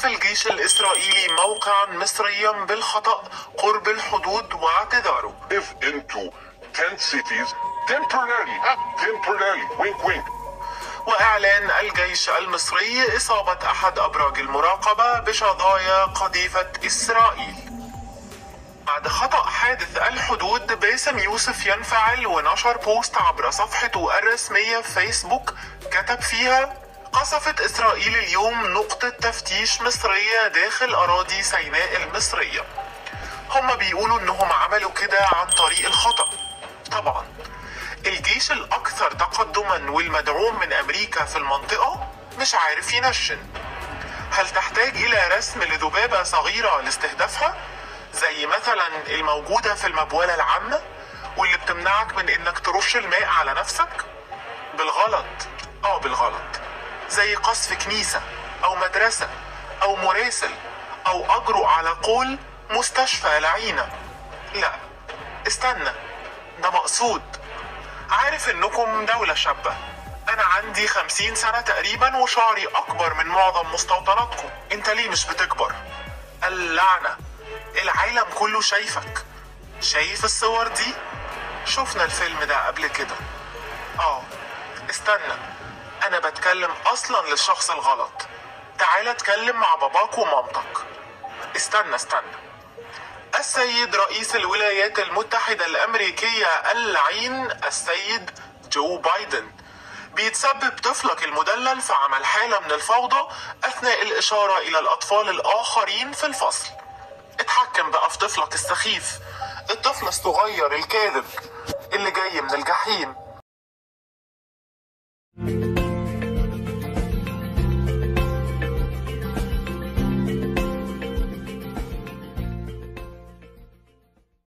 الجيش الإسرائيلي موقعا مصريا بالخطأ قرب الحدود واعتذاره If into 10 cities temporarily, ah, temporarily, wink wink. وإعلان الجيش المصري إصابة أحد أبراج المراقبة بشظايا قذيفة إسرائيل بعد خطأ حادث الحدود باسم يوسف ينفعل ونشر بوست عبر صفحته الرسمية في فيسبوك كتب فيها قصفت إسرائيل اليوم نقطة تفتيش مصرية داخل أراضي سيناء المصرية هما بيقولوا إنهم عملوا كده عن طريق الخطأ طبعا الجيش الأكثر تقدما والمدعوم من أمريكا في المنطقة مش عارف ينشن هل تحتاج إلى رسم لذبابة صغيرة لاستهدافها؟ زي مثلا الموجودة في المبولة العامة واللي بتمنعك من إنك ترش الماء على نفسك؟ بالغلط آه بالغلط زي قصف كنيسة أو مدرسة أو مراسل أو أجرؤ على قول مستشفى لعينة لا استنى ده مقصود عارف انكم دولة شابة انا عندي خمسين سنة تقريبا وشعري اكبر من معظم مستوطناتكم انت ليه مش بتكبر اللعنة العالم كله شايفك شايف الصور دي شفنا الفيلم ده قبل كده اه استنى انا بتكلم اصلا للشخص الغلط تعال اتكلم مع باباك ومامتك استنى استنى السيد رئيس الولايات المتحدة الأمريكية اللعين السيد جو بايدن بيتسبب طفلك المدلل في عمل حالة من الفوضى أثناء الإشارة إلى الأطفال الآخرين في الفصل اتحكم بقى في طفلك السخيف الطفل الصغير الكاذب اللي جاي من الجحيم